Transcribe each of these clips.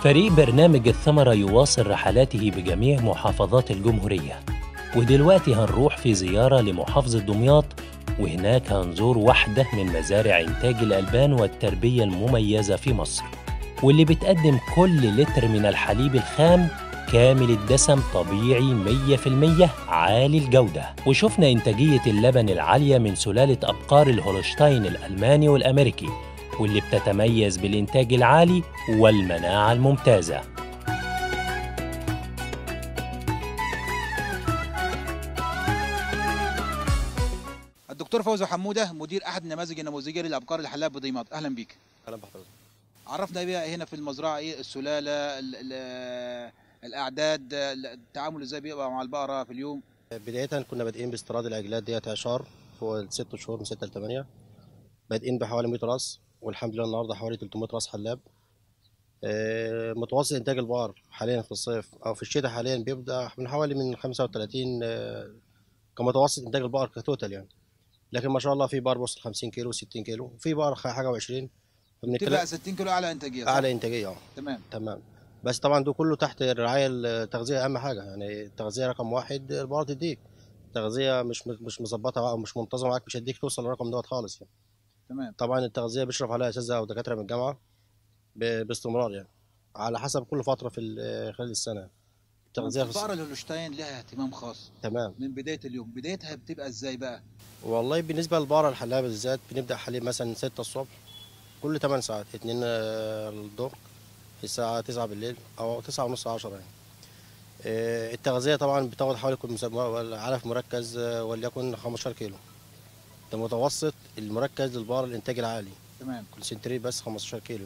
فريق برنامج الثمرة يواصل رحلاته بجميع محافظات الجمهورية ودلوقتي هنروح في زيارة لمحافظة دمياط وهناك هنزور واحدة من مزارع إنتاج الألبان والتربية المميزة في مصر واللي بتقدم كل لتر من الحليب الخام كامل الدسم طبيعي 100% عالي الجودة وشفنا إنتاجية اللبن العالية من سلالة أبقار الهولشتاين الألماني والأمريكي واللي بتتميز بالإنتاج العالي والمناعة الممتازة الدكتور فوزي حموده مدير احد النماذج النموذجيه للابقار الحلاب بديماط اهلا بيك اهلا بحضرتك عرفنا بقى هنا في المزرعه ايه السلاله ال ال الاعداد التعامل ازاي بيبقى مع البقره في اليوم بداية كنا بادئين باستيراد العجلات ديت عشار فوق الست شهور من 6 ل 8 بادئين بحوالي 100 راس والحمد لله النهارده حوالي 300 راس حلاب آه، متوسط انتاج البقر حاليا في الصيف او في الشتاء حاليا بيبدا من حوالي من 35 آه، كمتوسط انتاج البقر كتوتال يعني لكن ما شاء الله في بقر بوصل 50 كيلو 60 كيلو في بقر حاجه و20 تبقى 60 كيلو اعلى انتاجيه صح؟ اعلى انتاجيه اه تمام تمام بس طبعا ده كله تحت الرعايه التغذيه اهم حاجه يعني التغذيه رقم واحد البقره تديك تغذيه مش مش مظبطه او مش منتظمه معاك مش هديك توصل للرقم دوت خالص يعني. تمام طبعا التغذيه بيشرف عليها اساتذه ودكاتره من الجامعه ب- باستمرار يعني على حسب كل فتره في ال- خلال السنه التغذيه في الص- البقره الهولشتاين لها اهتمام خاص تمام من بدايه اليوم بدايتها بتبقى ازاي بقى والله بالنسبه للبقره الحلابه بالذات بنبدا حليب مثلا 6 الصبح كل 8 ساعات 2 الظهر الساعه 9 بالليل او 9 ونص 10 يعني آه، التغذيه طبعا بتاخد حوالي كل مسم- علف مركز آه، وليكن 15 كيلو ده متوسط المركز للبقره الانتاج العالي تمام كونسنتريت بس 15 كيلو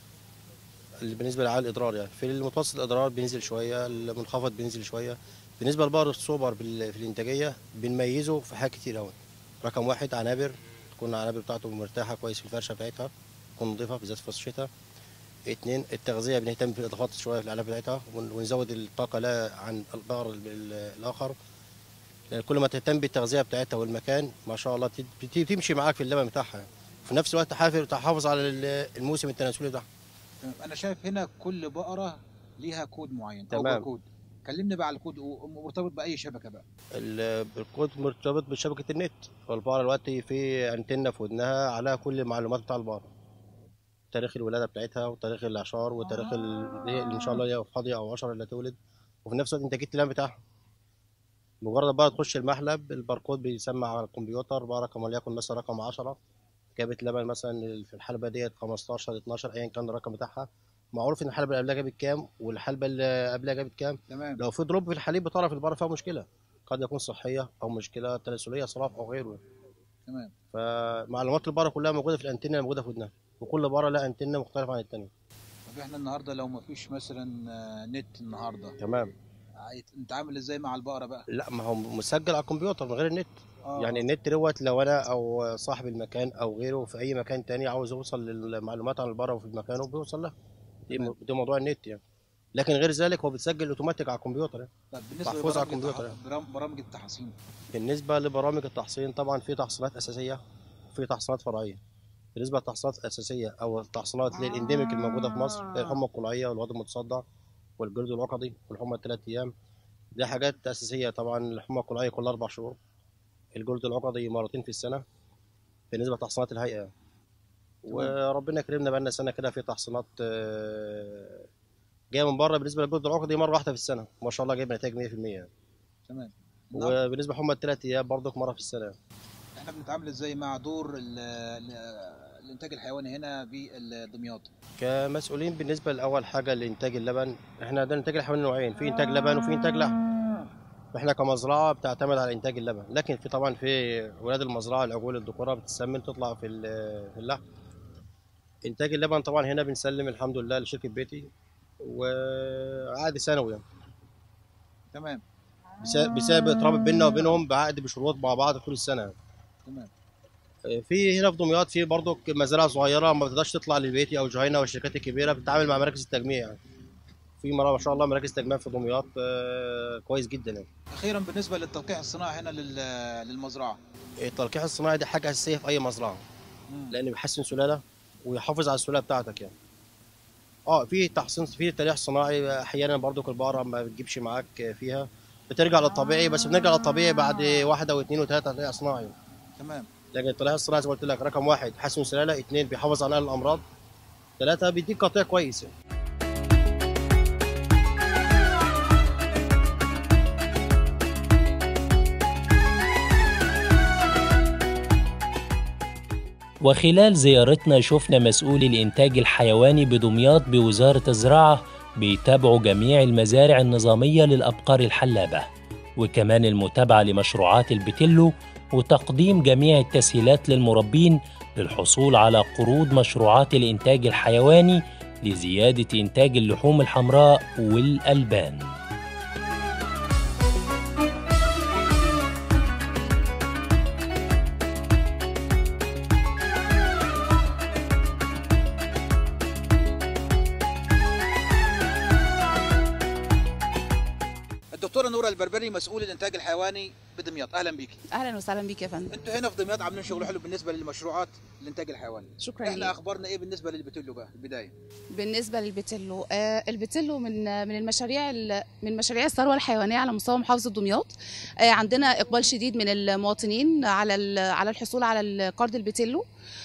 اللي بالنسبه لعالي الاضرار يعني في المتوسط الاضرار بينزل شويه المنخفض بينزل شويه بالنسبه لبقر السوبر بال- في الانتاجيه بنميزه في حاجات كتير قوي رقم واحد عنابر تكون العنابر بتاعته مرتاحه كويس في الفرشه بتاعتها تكون نظيفه بالذات في الشتاء اتنين التغذيه بنهتم بالاضافات شويه في العنابر بتاعتها ون- ونزود الطاقه لا عن البقر ال- ال- الاخر لأن كل ما تهتم بالتغذيه بتاعتها والمكان ما شاء الله بت- بت- بتمشي معاك في اللبن بتاعها في نفس الوقت تحافظ تحافظ على ال- الموسم التناسلي بتاعها تمام. انا شايف هنا كل بقره ليها كود معين تمام. او كود كلمني بقى على الكود ومرتبط باي شبكه بقى ال- الكود مرتبط بشبكه النت فالبقره دلوقتي في انتنه في ودنها على كل المعلومات بتاع البقره تاريخ الولاده بتاعتها وتاريخ الاعشار وتاريخ ال- اللي ان شاء الله هي فاضيه او عشر اللي هتولد وفي نفس الوقت انتاجيه اللبن بتاعها مجرد بقى تخش المحلب الباركود بيسمع على الكمبيوتر بقى رقم وليكن مثلا رقم 10 جابت لبن مثلا في الحلبه ديت 15 12 ايا كان الرقم بتاعها معروف ان الحلبه اللي قبلها جابت كام والحلبه اللي قبلها جابت كام تمام لو في دروب في الحليب بطرف البقره فيها مشكله قد يكون صحيه او مشكله تناسليه صراف او غيره تمام فمعلومات البقره كلها موجوده في الانتنه اللي موجوده في ودنها وكل بقره لها انتنه مختلفه عن الثانيه طب احنا النهارده لو ما فيش مثلا آه، نت النهارده تمام هيت- نتعامل ازاي مع البقره بقى لا ما هو مسجل على الكمبيوتر من غير النت آه. يعني النت دوت لو انا او صاحب المكان او غيره في اي مكان تاني عاوز يوصل للمعلومات عن البقره وفي مكانه بيوصل لها دي, تمام. دي موضوع النت يعني لكن غير ذلك هو بيتسجل اوتوماتيك على الكمبيوتر يعني. طب بالنسبه محفوظ على لبرامج الكمبيوتر التح- برام- برامج التحصين بالنسبة لبرامج التحصين طبعا في تحصينات أساسية وفي تحصينات فرعية بالنسبة للتحصينات الأساسية أو التحصينات للإنديميك الموجودة في مصر زي الحمى القولعية والواد المتصدع والجلد العقدي والحمى الثلاث أيام دي حاجات أساسية طبعا الحمى القولعية كل أربع شهور الجلد العقدي مرتين في السنة بالنسبة لتحصينات الهيئة وربنا كرمنا بقالنا سنة كده في تحصينات آه، جاية من بره بالنسبة للجلد العقدي مرة واحدة في السنة ما شاء الله جايب نتائج 100% يعني. تمام النهاردة وبالنسبة لحمى الثلاث أيام برضك مرة في السنة احنا بنتعامل ازاي مع دور ال- ال- الانتاج الحيواني هنا بدمياط كمسؤولين بالنسبه لاول حاجه لانتاج اللبن احنا عندنا انتاج الحيواني نوعين في انتاج لبن وفي انتاج لحم احنا كمزرعه بتعتمد على انتاج اللبن لكن في طبعا في ولاد المزرعه العجول الذكوره بتسمن تطلع في ال- في اللحم انتاج اللبن طبعا هنا بنسلم الحمد لله لشركه بيتي وعقد سنوي يعني. تمام بس- بسبب اترابط بيننا وبينهم بعقد بشروط مع بعض طول السنه تمام في هنا في دمياط في برضه مزارع صغيره ما بتقدرش تطلع للبيتي او جهينه والشركات الكبيره بتتعامل مع مراكز التجميع يعني في مرة ما شاء الله مراكز تجميع في دمياط آه، كويس جدا يعني اخيرا بالنسبه للتلقيح الصناعي هنا لل- للمزرعه التلقيح الصناعي دي حاجه اساسيه في اي مزرعه مم. لان بيحسن سلاله ويحافظ على السلاله بتاعتك يعني اه في تحصين في تلقيح صناعي احيانا برضو البقره ما بتجيبش معاك فيها بترجع للطبيعي بس بنرجع للطبيعي بعد واحده واثنين وثلاثه تلقيح صناعي تمام لكن التلقيح الصناعي زي ما قلت لك رقم واحد حسن سلاله اثنين بيحافظ على الامراض ثلاثه بيديك قطيع كويس يعني. وخلال زيارتنا شفنا مسؤولي الإنتاج الحيواني بدمياط بوزارة الزراعة بيتابعوا جميع المزارع النظامية للأبقار الحلابة وكمان المتابعة لمشروعات البتلو وتقديم جميع التسهيلات للمربين للحصول على قروض مشروعات الإنتاج الحيواني لزيادة إنتاج اللحوم الحمراء والألبان الدكتوره نوره البربري مسؤول الانتاج الحيواني بدمياط اهلا بيكي اهلا وسهلا بيك يا فندم انتوا هنا في دمياط عاملين شغل حلو بالنسبه للمشروعات الانتاج الحيواني شكرا احنا ليك اخبارنا ايه بالنسبه للبتلو بقى البدايه بالنسبه للبتلو آه البتلو من من المشاريع ال- من مشاريع الثروه الحيوانيه على مستوى محافظه دمياط آه عندنا اقبال شديد من المواطنين على ال- على الحصول على القرض البتلو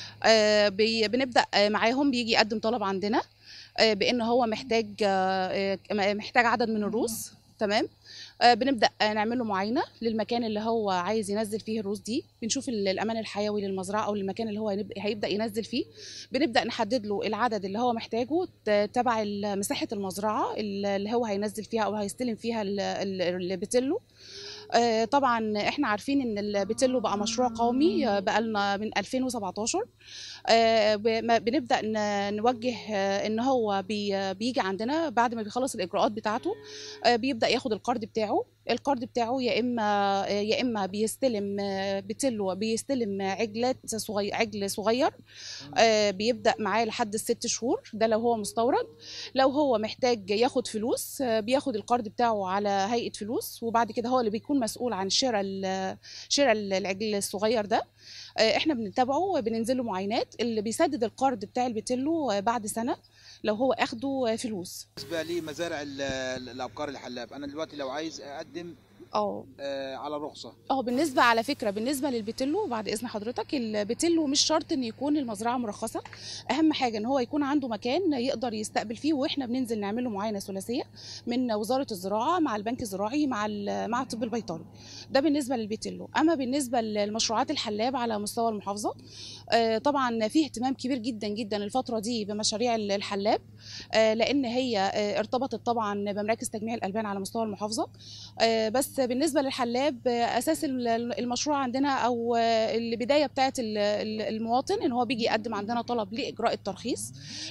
آه بي- بنبدا آه، معاهم بيجي يقدم طلب عندنا آه، بان هو محتاج آه، آه، محتاج عدد من الروس تمام آه، بنبدا آه، نعمل له معاينه للمكان اللي هو عايز ينزل فيه الروس دي بنشوف ال- الامان الحيوي للمزرعه او للمكان اللي هو هينب- هيبدا ينزل فيه بنبدا نحدد له العدد اللي هو محتاجه ت- تبع ال- مساحه المزرعه اللي هو هينزل فيها او هيستلم فيها ال- ال- البتلو آه، طبعا احنا عارفين ان البتلو بقى مشروع قومي آه، بقى لنا من 2017 آه، ب- ما- بنبدا ن- نوجه آه، ان هو بي- بيجي عندنا بعد ما بيخلص الاجراءات بتاعته آه، بيبدا ياخد القرض بتاعه القرض بتاعه يا اما آه، يا اما بيستلم آه، بتلو بيستلم عجلات صغير عجل صغير آه، بيبدا معاه لحد الست شهور ده لو هو مستورد لو هو محتاج ياخد فلوس آه، بياخد القرض بتاعه على هيئه فلوس وبعد كده هو اللي بيكون مسؤول عن شراء ال- شراء العجل الصغير ده آه، احنا بنتابعه بننزل له معاينات اللي بيسدد القرض بتاع البتلو آه، بعد سنه لو هو اخده آه، فلوس بالنسبه لمزارع ال- ال- الابقار الحلاب انا دلوقتي لو عايز اقدم اه آه، على رخصه اه بالنسبه على فكره بالنسبه للبتلو بعد اذن حضرتك البتلو مش شرط ان يكون المزرعه مرخصه اهم حاجه ان هو يكون عنده مكان يقدر يستقبل فيه واحنا بننزل نعمل له معاينه ثلاثيه من وزاره الزراعه مع البنك الزراعي مع ال- مع الطب البيطري ده بالنسبه للبتلو اما بالنسبه للمشروعات الحلاب على مستوى المحافظه آه، طبعا في اهتمام كبير جدا جدا الفتره دي بمشاريع ال- الحلاب آه، لان هي آه، ارتبطت طبعا بمراكز تجميع الالبان على مستوى المحافظه آه، بس بالنسبه للحلاب آه، اساس ال- المشروع عندنا او آه، البدايه بتاعه ال- ال- المواطن ان هو بيجي يقدم عندنا طلب لاجراء الترخيص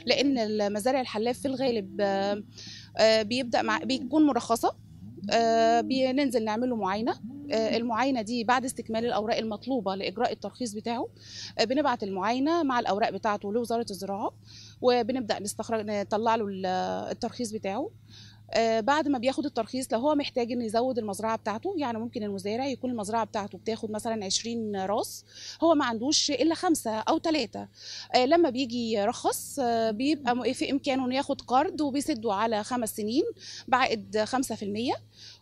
لان مزارع الحلاب في الغالب آه، آه، بيبدا مع بيكون مرخصه آه، بننزل نعمل له معاينه آه، المعاينه دي بعد استكمال الاوراق المطلوبه لاجراء الترخيص بتاعه آه، بنبعت المعاينه مع الاوراق بتاعته لوزاره الزراعه وبنبدا نستخرج نطلع له ال- الترخيص بتاعه آه، بعد ما بياخد الترخيص لو هو محتاج انه يزود المزرعه بتاعته يعني ممكن المزارع يكون المزرعه بتاعته بتاخد مثلا 20 راس هو ما عندوش الا خمسه او ثلاثه لما بيجي يرخص آه، بيبقى م- في امكانه انه ياخد قرض وبيسده على خمس سنين بعائد 5%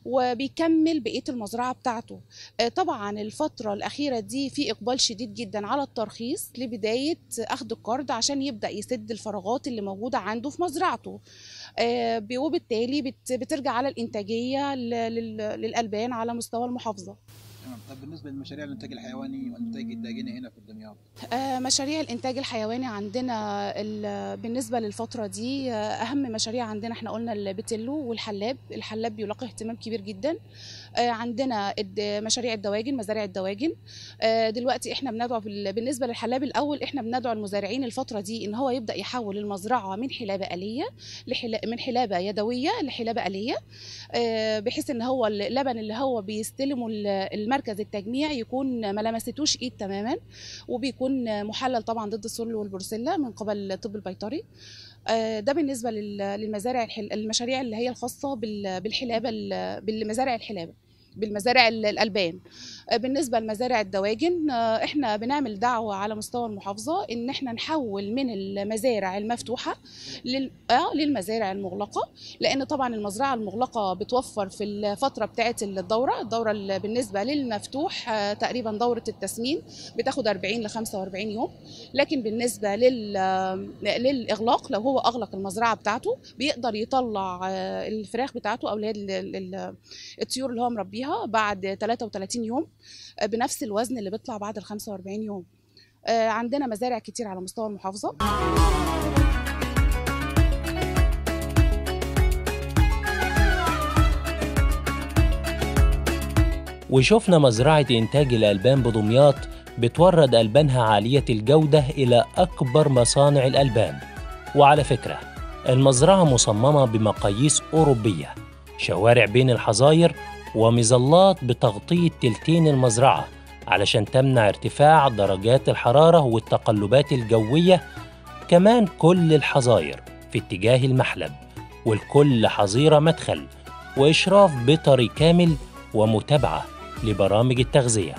وبيكمل بقيه المزرعه بتاعته آه، طبعا الفتره الاخيره دي في اقبال شديد جدا على الترخيص لبدايه اخذ القرض عشان يبدا يسد الفراغات اللي موجوده عنده في مزرعته آه، ب- وبالتالي بت- بترجع على الانتاجيه ل- لل- للالبان على مستوى المحافظه تمام طب بالنسبه لمشاريع الانتاج الحيواني والانتاج الداجني هنا في دمياط آه، مشاريع الإنتاج الحيواني عندنا ال- بالنسبة للفترة دي آه، أهم مشاريع عندنا احنا قلنا البتلو والحلاب الحلاب بيلاقي اهتمام كبير جدا آه، عندنا الد- مشاريع الدواجن مزارع الدواجن آه، دلوقتي احنا بندعو بال- بالنسبة للحلاب الأول احنا بندعو المزارعين الفترة دي إن هو يبدأ يحول المزرعة من حلابة آلية لحلا من حلابة يدوية لحلابة آلية آه، بحيث ان هو اللبن اللي هو بيستلمه ال- المركز التجميع يكون ما لمستوش ايد تماما وبيكون محلل طبعا ضد السل والبروسيلا من قبل الطب البيطري آه، ده بالنسبه لل- للمزارع الحل... المشاريع اللي هي الخاصه بال- بالحلابه ال- بالمزارع الحلابه بالمزارع ال- الالبان آه، بالنسبه لمزارع الدواجن آه، احنا بنعمل دعوه على مستوى المحافظه ان احنا نحول من المزارع المفتوحه لل... آه للمزارع المغلقه لان طبعا المزرعه المغلقه بتوفر في الفتره بتاعه الدوره الدوره اللي بالنسبه للمفتوح آه، تقريبا دوره التسمين بتاخد 40 ل 45 يوم لكن بالنسبه لل... للاغلاق لو هو اغلق المزرعه بتاعته بيقدر يطلع آه، الفراخ بتاعته او اللي هي ال- ال- الطيور اللي هو مربيها بعد 33 يوم آه، بنفس الوزن اللي بيطلع بعد ال 45 يوم آه، عندنا مزارع كتير على مستوى المحافظه وشفنا مزرعة إنتاج الألبان بدمياط بتورد ألبانها عالية الجودة إلى أكبر مصانع الألبان وعلى فكرة المزرعة مصممة بمقاييس أوروبية شوارع بين الحظاير ومظلات بتغطية تلتين المزرعة علشان تمنع ارتفاع درجات الحرارة والتقلبات الجوية كمان كل الحظاير في اتجاه المحلب والكل حظيرة مدخل وإشراف بيطري كامل ومتابعة لبرامج التغذية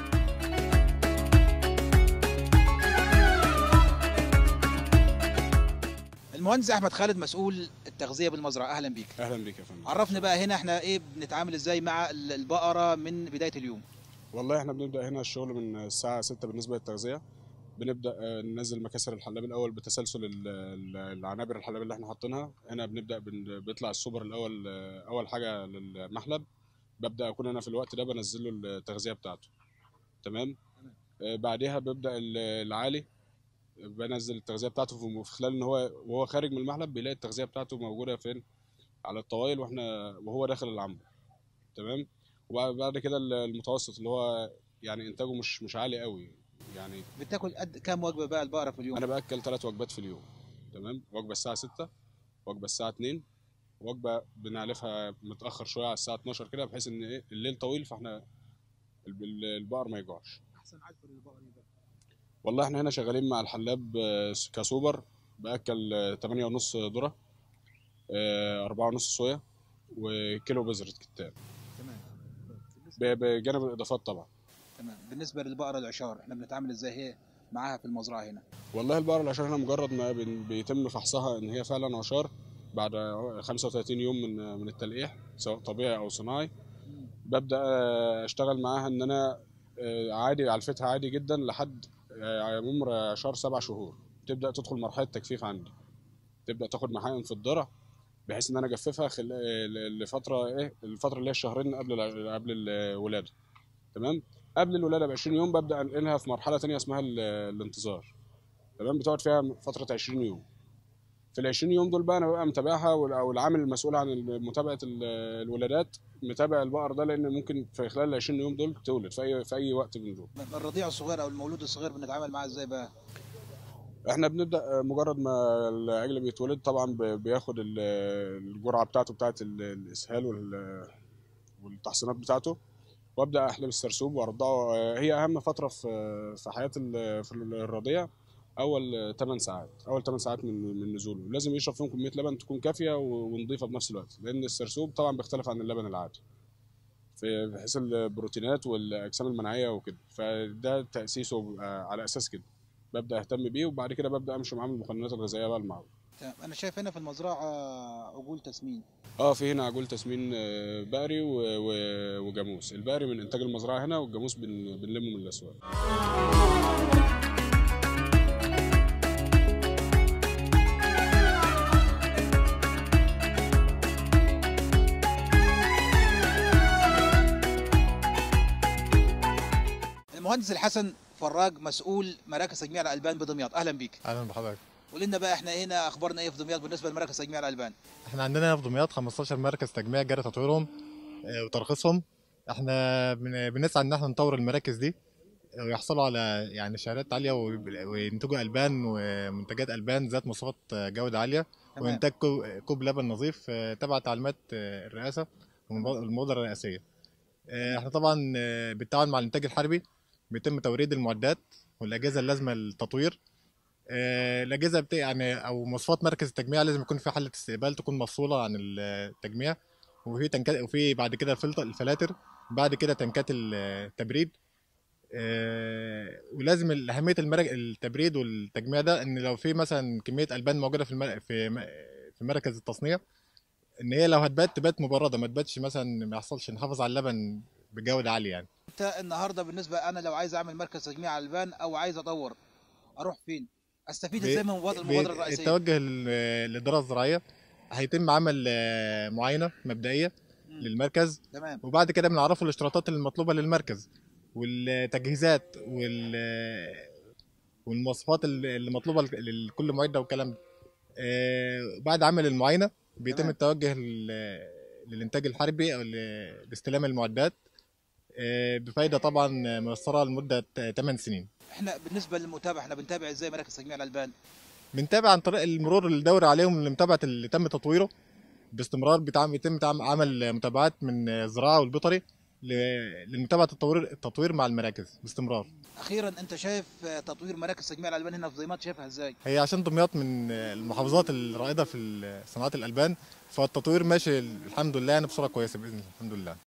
المهندس احمد خالد مسؤول التغذيه بالمزرعه اهلا بيك اهلا بيك يا فندم عرفنا بقى هنا احنا ايه بنتعامل ازاي مع ال- البقره من بدايه اليوم والله احنا بنبدا هنا الشغل من الساعه 6 بالنسبه للتغذيه بنبدا آه، ننزل مكاسر الحلاب الاول بتسلسل ال- ال- العنابر الحلاب اللي احنا حاطينها هنا بنبدا بن- بيطلع السوبر الاول آه، اول حاجه للمحلب ببدا اكون انا في الوقت ده بنزل له التغذيه بتاعته تمام آه، بعدها ببدا ال- العالي بنزل التغذيه بتاعته في في خلال ان هو وهو خارج من المحلب بيلاقي التغذيه بتاعته موجوده فين على الطوايل واحنا وهو داخل العنبر تمام وبعد بعد كده المتوسط اللي هو يعني انتاجه مش مش عالي قوي يعني بتاكل قد كام وجبه بقى البقره في اليوم انا باكل ثلاث وجبات في اليوم تمام وجبه الساعه 6 وجبه الساعه 2 وجبه بنعلفها متاخر شويه على الساعه 12 كده بحيث ان ايه الليل طويل فاحنا الب- ال- البقر ما يجوعش احسن عدد للبقر يبقى والله احنا هنا شغالين مع الحلاب آه، كسوبر باكل 8 ونص ذره 4 ونص صويا وكيلو بذره كتان تمام ب- بجانب الاضافات طبعا تمام بالنسبه للبقره العشار احنا بنتعامل ازاي هي معاها في المزرعه هنا والله البقرة العشار هنا مجرد ما بن- بيتم فحصها ان هي فعلا عشار بعد 35 يوم من من التلقيح سواء طبيعي او صناعي ببدا آه، اشتغل معاها ان انا آه، عادي علفتها عادي جدا لحد آه، عمر عشار سبع شهور تبدا تدخل مرحله تجفيف عندي تبدا تاخد محاقن في الذره بحيث ان انا اجففها خل... آه، ل- لفتره ايه الفتره اللي هي الشهرين قبل الع- قبل الولاده تمام قبل الولاده ب 20 يوم ببدا انقلها في مرحله تانية اسمها ال- الانتظار تمام بتقعد فيها فتره 20 يوم في ال 20 يوم دول بقى انا ببقى متابعها وال- او العامل المسؤول عن ال- متابعه ال- الولادات متابع البقر ده لان ممكن في خلال ال 20 يوم دول تولد في اي في اي وقت من دول الرضيع الصغير او المولود الصغير بنتعامل معاه ازاي بقى احنا بنبدا مجرد ما العجل بيتولد طبعا ب- بياخد ال- الجرعه بتاعته بتاعت ال- الاسهال وال- والتحصينات بتاعته وابدا احلب السرسوب وارضعه هي اهم فتره في في حياه ال- في الرضيع اول 8 ساعات اول 8 ساعات من من نزوله لازم يشرب فيهم كميه لبن تكون كافيه و- ونظيفه بنفس الوقت لان السرسوب طبعا بيختلف عن اللبن العادي في بحيث البروتينات والاجسام المناعيه وكده فده تاسيسه بيبقى على اساس كده ببدا اهتم بيه وبعد كده ببدا امشي معاه من المقننات الغذائيه بقى المعروف تمام انا شايف هنا في المزرعه عجول تسمين اه في هنا عجول تسمين آه، بقري و- و- وجاموس البقري من انتاج المزرعه هنا والجاموس بن- بنلمه من الاسواق المهندس الحسن فراج مسؤول مراكز تجميع الالبان بدمياط اهلا بيك اهلا بحضرتك قول لنا بقى احنا هنا اخبارنا ايه في دمياط بالنسبه لمراكز تجميع الالبان احنا عندنا في دمياط 15 مركز تجميع جرى تطويرهم آه، وترخيصهم احنا بن- بنسعى ان احنا نطور المراكز دي ويحصلوا على يعني شهادات عاليه ويب- وينتجوا البان ومنتجات البان ذات مواصفات آه، جوده عاليه تمام وانتاج كو- كوب لبن نظيف آه، تبع تعليمات آه، الرئاسه والمبادره الرئاسيه آه، احنا طبعا آه، بالتعاون مع الانتاج الحربي بيتم توريد المعدات والاجهزه اللازمه للتطوير آه، الاجهزه بت... يعني او مواصفات مركز التجميع لازم يكون في حله استقبال تكون مفصوله عن التجميع وفي تنك... وفي بعد كده الفلتر الفلاتر بعد كده تنكات التبريد آه، ولازم ال- اهميه المرك... التبريد والتجميع ده ان لو في مثلا كميه البان موجوده في المر... في م- في مركز التصنيع ان هي لو هتبات تبات مبرده ما تباتش مثلا ما يحصلش نحافظ على اللبن بجوده عاليه يعني انت النهارده بالنسبه انا لو عايز اعمل مركز تجميع البان او عايز اطور اروح فين استفيد بي- ازاي من المبادره بي- المبادره الرئيسيه التوجه لل- للإدارة الزراعية هيتم عمل آه، معاينة مبدئية مم. للمركز تمام وبعد كده بنعرفه الاشتراطات المطلوبة للمركز والتجهيزات وال والمواصفات اللي اللي مطلوبة لك- لكل معدة والكلام ده آه، بعد عمل المعاينة بيتم تمام. التوجه لل- للإنتاج الحربي أو ل- لاستلام المعدات آه، بفايدة طبعا ميسرة لمدة 8 سنين احنا بالنسبه للمتابعه احنا بنتابع ازاي مراكز تجميع الالبان بنتابع عن طريق المرور الدوري عليهم لمتابعه اللي تم تطويره باستمرار بيتعمل يتم تعم- عمل متابعات من الزراعه والبيطري ل- لمتابعه التطوير التطوير مع المراكز باستمرار اخيرا انت شايف آه، تطوير مراكز تجميع الالبان هنا في دمياط شايفها ازاي هي عشان دمياط من المحافظات الرائده في صناعه الالبان فالتطوير ماشي الحمد لله يعني بصوره كويسه باذن الله الحمد لله